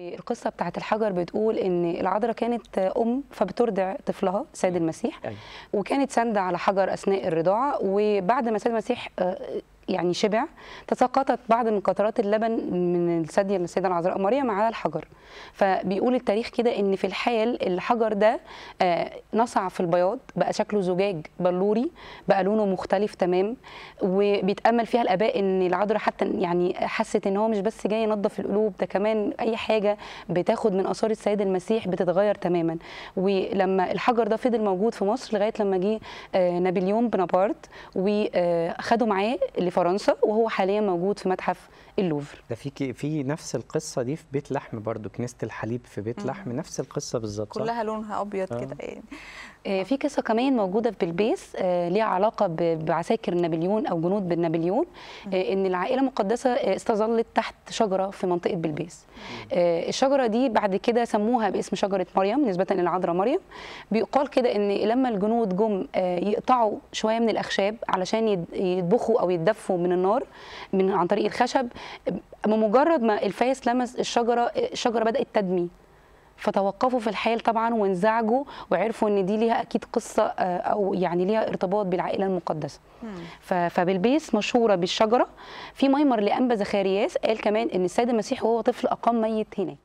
القصه بتاعت الحجر بتقول ان العذراء كانت ام فبترضع طفلها سيد المسيح أيوة. وكانت ساندة على حجر اثناء الرضاعه وبعد ما سيد المسيح آه، يعني شبع تساقطت بعض من قطرات اللبن من الثدي للسيده العذراء مريم على الحجر فبيقول التاريخ كده ان في الحال الحجر ده آه، نصع في البياض بقى شكله زجاج بلوري بقى لونه مختلف تمام وبيتامل فيها الاباء ان العذراء حتى يعني حست ان هو مش بس جاي ينظف القلوب ده كمان اي حاجه بتاخد من اثار السيد المسيح بتتغير تماما ولما الحجر ده فضل موجود في مصر لغايه لما جه آه، نابليون بونابرت وخده معاه لفرنسا وهو حاليا موجود في متحف اللوفر ده في كي- في نفس القصه دي في بيت لحم برضو كنيسه الحليب في بيت لحم نفس القصه بالظبط صح؟ كلها لونها ابيض آه. كده يعني آه، في قصه كمان موجوده في بلبيس آه، ليها علاقه ب- بعساكر نابليون او جنود بالنابليون آه، ان العائله المقدسه آه، استظلت تحت شجره في منطقه بلبيس آه، الشجره دي بعد كده سموها باسم شجره مريم نسبه للعذراء مريم بيقال كده ان لما الجنود جم آه، يقطعوا شويه من الاخشاب علشان يد- يطبخوا او يتدفوا من النار من عن طريق الخشب آه، بمجرد ما الفاس لمس الشجره آه، الشجره بدات تدمي فتوقفوا في الحال طبعا وانزعجوا وعرفوا ان دي ليها اكيد قصه آه، او يعني ليها ارتباط بالعائله المقدسه ف- فبلبيس مشهوره بالشجره في ميمر لانبا زخارياس قال كمان ان السيد المسيح وهو طفل اقام ميت هناك